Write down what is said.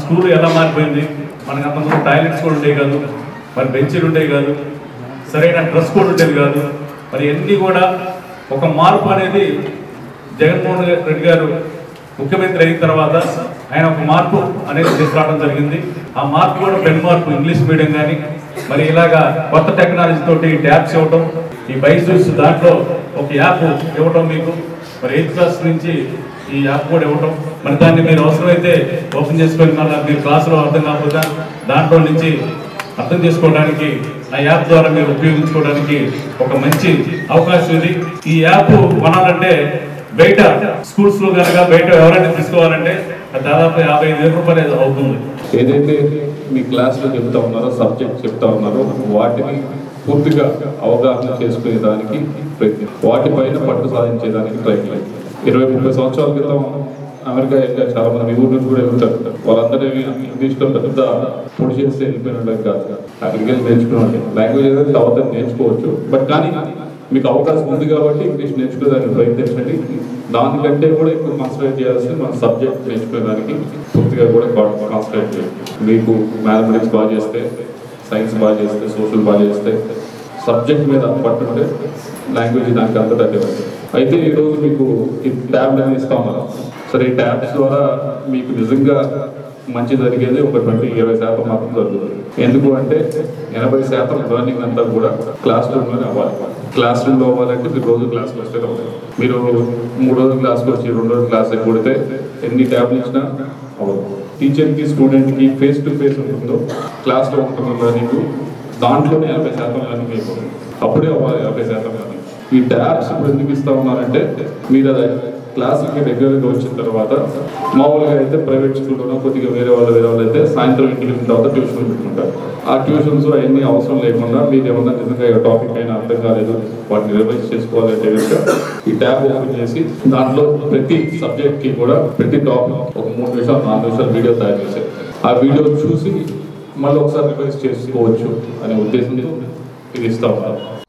school ఎలా మారిపోయింది మనకు అంతకుముందు టాయిలెట్స్ కూడా ఉండేవి కాదు మరి బెంచీలు ఉండేవి కాదు సరైన డ్రెస్ కోడ్ ఉండేది కాదు మరి అన్నీ కూడా ఒక మార్పు అనేది జగన్మోహన్ రెడ్డి గారు ముఖ్యమంత్రి అయిన తర్వాత ఆయన ఒక మార్పు అనేది తీసుకురావడం జరిగింది ఆ మార్పు కూడా పెన్ మార్పు ఇంగ్లీష్ మీడియం కానీ మరి ఇలాగా కొత్త టెక్నాలజీ తోటి ట్యాబ్స్ ఇవ్వటం ఈ బైజూస్ దాంట్లో ఒక యాప్ ఇవ్వటం మీకు మరి ఎయిత్ క్లాస్ నుంచి ఈ యాప్ కూడా ఇవ్వటం మరి దాన్ని మీరు అవసరమైతే ఓపెన్ చేసుకొని మళ్ళీ మీరు క్లాసులో అర్థం కాకపోతే దాంట్లో నుంచి అర్థం చేసుకోవడానికి ఆ యాప్ ద్వారా మీరు ఉపయోగించుకోవడానికి ఒక మంచి అవకాశం ఇది ఈ యాప్ కొనాలంటే బయట స్కూల్స్ లో కనుక బయట ఎవరైనా తీసుకోవాలంటే అది దాదాపు యాభై ఐదు వేల రూపాయలు అవుతుంది ఏదైతే మీ క్లాస్లో చెప్తా ఉన్నారో సబ్జెక్ట్ చెప్తా ఉన్నారో వాటిని పూర్తిగా అవగాహన చేసుకునే దానికి ప్రయత్నం వాటిపైన పట్టు సాధించేదానికి ప్రయత్నం ఇరవై ముప్పై సంవత్సరాల క్రితం అమెరికా వెళ్ళారు చాలా మంది మీ ఊరి నుంచి కూడా వెళ్తారు వాళ్ళందరూ ఇంగ్లీష్లో పెద్ద పొడి చేస్తే వెళ్ళిపోయినట్టు కాదు అక్కడికి వెళ్ళి నేర్చుకున్నాం లాంగ్వేజ్ అనేది తర్వాత నేర్చుకోవచ్చు బట్ కానీ మీకు అవకాశం ఉంది కాబట్టి ఇంగ్లీష్ నేర్చుకోవడానికి ప్రయత్నించండి దానికంటే కూడా ఎక్కువ కాన్సన్ట్రేట్ చేయాల్సింది మన సబ్జెక్ట్ నేర్చుకోవడానికి పూర్తిగా కూడా కాన్సన్ట్రేట్ చేయండి మీకు మ్యాథమెటిక్స్ బాగా చేస్తే సైన్స్ బాగా చేస్తే సోషల్ బాగా చేస్తే సబ్జెక్ట్ మీద పట్టుంటే లాంగ్వేజ్ దానికి అంత తగ్గదు అయితే ఈరోజు మీకు ఈ ట్యాబ్లు అనేది ఇస్తాం మనం సరే ఈ ట్యాబ్స్ ద్వారా మీకు నిజంగా మంచి జరిగేది ఒక ట్వంటీ ఇరవై శాతం మాత్రం జరుగుతుంది ఎందుకు అంటే ఎనభై శాతం లెర్నింగ్ అంతా కూడా క్లాస్ రూమ్లోనే అవ్వాలి క్లాస్ రూమ్లో అవ్వాలంటే మీరు రోజు క్లాస్కి వస్తే అవ్వాలి మీరు మూడు రోజులు క్లాస్కి వచ్చి రెండు రోజులు క్లాస్ కొడితే ఎన్ని ట్యాబ్లు ఇచ్చినా అవ్వదు టీచర్కి స్టూడెంట్కి ఫేస్ టు ఫేస్ ఉంటుందో క్లాస్లో ఉంటుందో లెర్నింగ్ దాంట్లోనే యాభై శాతం లెర్నింగ్ అయిపోతుంది అప్పుడే అవ్వాలి యాభై శాతం లెర్నింగ్ ఈ ట్యాబ్స్ ఇప్పుడు ఎందుకు ఇస్తా ఉన్నారంటే మీరు అది క్లాసులకి రెగ్యులర్గా వచ్చిన తర్వాత మామూలుగా అయితే ప్రైవేట్ స్కూల్లోనో కొద్దిగా వేరే వాళ్ళు వేరే వాళ్ళు అయితే సాయంత్రం ఇంటికి వెళ్ళిన తర్వాత ట్యూషన్ పెట్టుకుంటారు ఆ ట్యూషన్స్ అవన్నీ అవసరం లేకుండా మీరు ఏమన్నా నిజంగా ఏ టాపిక్ అయినా అర్థం కాలేదు వాటిని రివైజ్ చేసుకోవాలంటే కనుక ఈ ట్యాబ్ ఓపెన్ చేసి దాంట్లో ప్రతి సబ్జెక్ట్కి కూడా ప్రతి టాపిక్ ఒక మూడు నిమిషాలు నాలుగు నిమిషాలు వీడియో తయారు చేశారు ఆ వీడియో చూసి మళ్ళీ ఒకసారి రివైజ్ చేసుకోవచ్చు అనే ఉద్దేశంతో ఇది ఇస్తా ఉన్నారు